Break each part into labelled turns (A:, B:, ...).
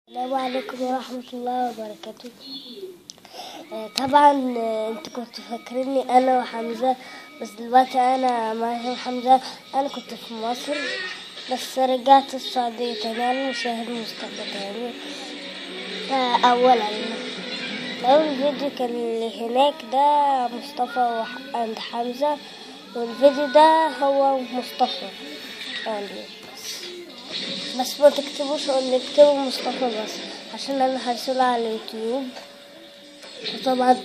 A: السلام عليكم ورحمة الله وبركاته آه، طبعا آه، انتوا كنتوا فاكريني انا وحمزة بس دلوقتي انا معايا حمزة انا كنت في مصر بس رجعت السعودية تاني انا مشاهد مصطفى تاني آه، اولا اول فيديو كان اللي هناك ده مصطفى وح- عند حمزة والفيديو ده هو مصطفى عندي بس بس ما تكتبوش اللي اكتبوا مصطفى بس عشان انا هرسله على اليوتيوب وطبعا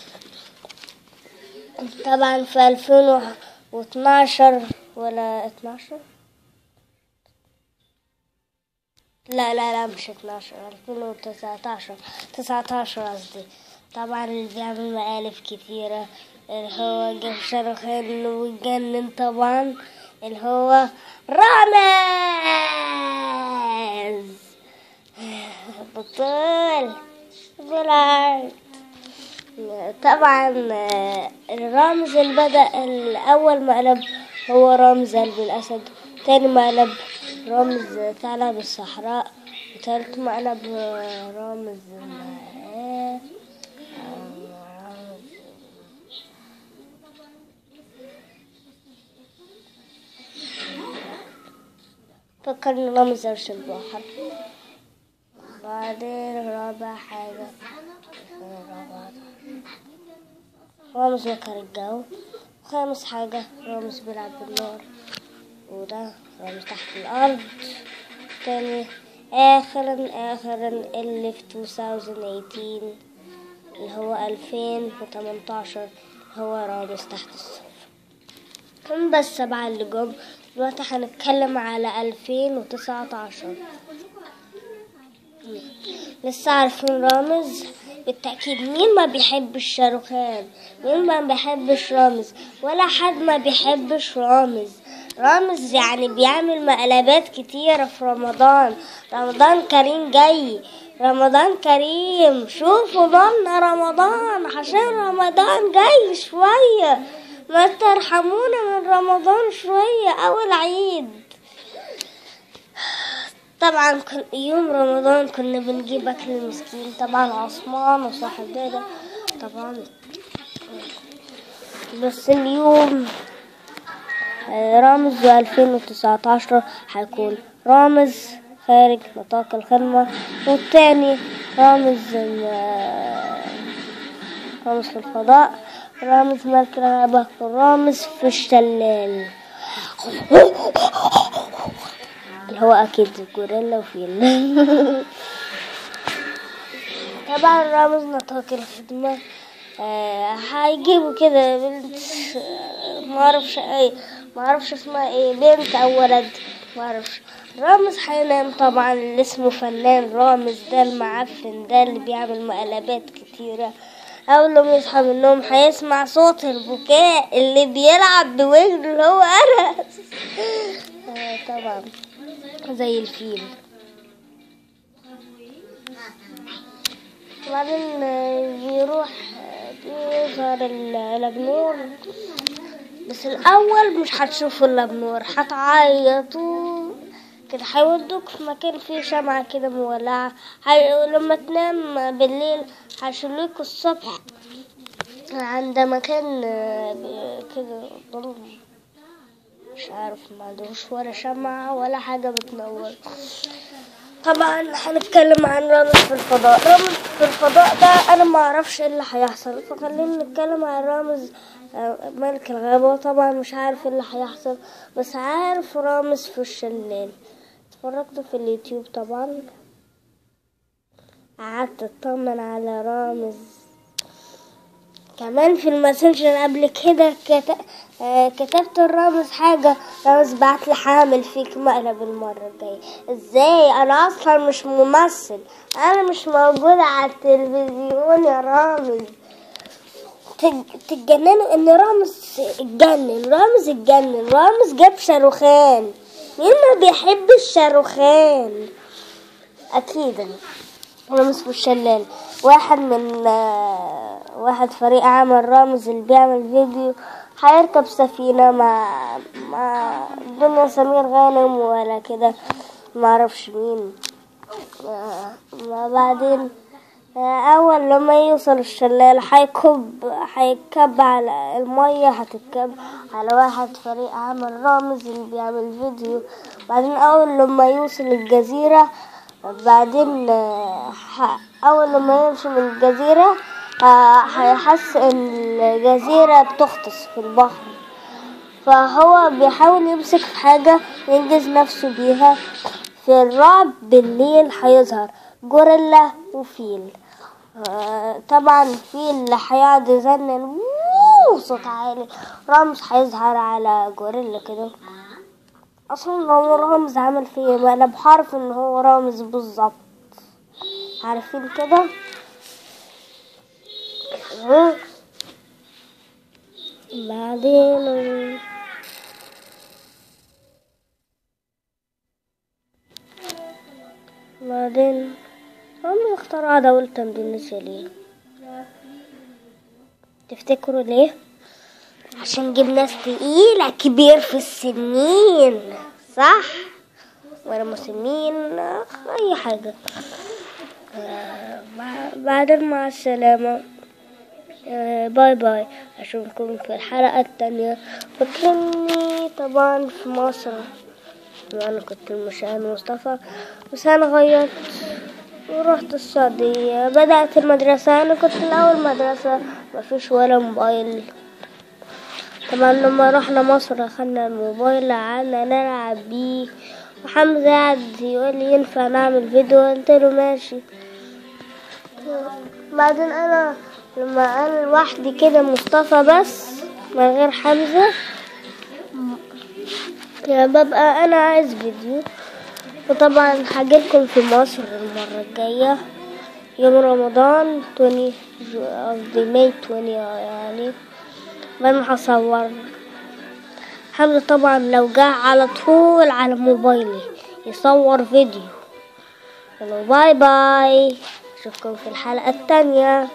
A: طبعا في ألفين واتناشر ولا اتناشر لا لا لا مش اتناشر ألفين وتسعتاشر تسعتاشر قصدي طبعا اللي بيعمل مقالب كتيرة اللي هو جاب شاروخان واتجنن طبعا اللي هو رامز بطل بالعرض طبعا آه، الرمز اللي بدأ الأول مقلب هو رمز قلب الأسد تاني مقلب رمز ثعلب الصحراء وتالت مقلب آه، رمز آه، رمز فكرني رمز عرش البحر بعدين رابع حاجة رابع رامز مكر الجو خامس حاجة رامز بيلعب بالنار وده رامز تحت الأرض تاني آخرا آخرا اللي في 2018 اللي هو 2018 هو رامز تحت الصفر هم بس السبعة اللي جم دلوقتي هنتكلم على 2019 لسه عارفين رامز بالتأكيد مين ما بيحبش شاروخان مين ما بيحبش رامز ولا حد ما بيحبش رامز رامز يعني بيعمل مقلبات كتيرة في رمضان رمضان كريم جاي رمضان كريم شوفوا ضمن رمضان عشان رمضان جاي شوية ما ترحمونا من رمضان شوية أول عيد طبعا كل يوم رمضان كنا بنجيب أكل المسكين طبعا عثمان وصاحب دادا طبعا بس اليوم آه، رامز 2019 هيكون رامز خارج نطاق الخدمة والتاني رامز آه، رامز في الفضاء رامز ملك الغابة ورامز في الشلال اللي هو أكيد غوريلا وفيل طبعا رامز نطاق الخدمة آه، هيجيبوا كده بنت آه، معرفش ايه معرفش اسمها ايه بنت او ولد معرفش رامز هينام طبعا اللي اسمه فنان رامز ده المعفن ده اللي بيعمل مقلبات كتيرة أول لما يصحى من النوم هيسمع صوت البكاء اللي بيلعب بوجهه اللي هو أنس آه، طبعا زي الفيل وبعدين آه، بيروح آه، بيظهر اللبنور بس الأول مش هتشوفوا اللبنور هتعيطوا كده هيودوك في مكان فيه شمعة كده مولعة هي... لما تنام بالليل هيشيلوك الصبح عند مكان آه، ب- كده ضلمة مش عارف ما عندهوش ولا شمعة ولا حاجة بتنور طبعا هنتكلم عن رامز في الفضاء رامز في الفضاء ده انا ما اعرفش ايه اللي هيحصل فخلينا نتكلم عن رامز آه، ملك الغابة طبعا مش عارف ايه اللي هيحصل بس عارف رامز في الشلال اتفرجت في اليوتيوب طبعا قعدت اطمن على رامز كمان في الماسنجر قبل كده كت... آه، كتبت الرامز حاجة رامز بعت لي حامل فيك مقلب المرة الجاية ازاي انا اصلا مش ممثل انا مش موجودة على التلفزيون يا رامز تج- تتجننوا ان رامز اتجنن رامز اتجنن رامز جاب شاروخان مين ما بيحبش شاروخان اكيد رامز في الشلال واحد من آه، واحد فريق عمل رامز اللي بيعمل فيديو هيركب سفينة مع مع دنيا سمير غانم ولا كده معرفش مين آه، وبعدين آه، أول لما يوصل الشلال هيكب هيكب على المية هتتكب على واحد فريق عمل رامز اللي بيعمل فيديو بعدين أول لما يوصل الجزيرة بعدين آه، ح- أول لما يمشي من الجزيرة آه، هيحس إن الجزيرة بتغطس في البحر فهو بيحاول يمسك في حاجة ينجز نفسه بيها في الرعب بالليل هيظهر جوريلا وفيل آه، طبعا الفيل اللي هيقعد يزنن ووو صوت عالي رامز هيظهر على جوريلا كده اصلا هو رامز عمل فيه إيه؟ ما انا بعرف ان هو رامز بالظبط عارفين كده آه. بعدين بعدين هم اخترعوا دولة اندونيسيا ليه تفتكروا ليه عشان جيب ناس تقيلة كبير في السنين صح ولا مسلمين آه، اي حاجة آه، بع- بعدين مع السلامة آه، باي باي اشوفكم في الحلقة التانية فاكرني طبعا في مصر انا كنت المشاهد مصطفى بس انا غيرت ورحت السعودية بدأت المدرسة أنا كنت الأول مدرسة مفيش ولا موبايل طبعا لما رحنا مصر أخدنا الموبايل قعدنا نلعب بيه وحمزة قعد يقول لي ينفع نعمل فيديو قلت له ماشي بعدين أنا لما أنا لوحدي كده مصطفى بس من غير حمزة يعني ببقى أنا عايز فيديو وطبعا هجيلكم في مصر المرة الجاية يوم رمضان 20 جو- قصدي ماي 20 يعني انا هصور حمزة طبعا لو جه على طول على موبايلي يصور فيديو يلا باي باي اشوفكم في الحلقة التانية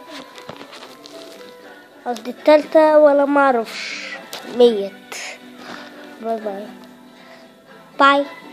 A: قصدي التالتة ولا معرفش ميت باي باي باي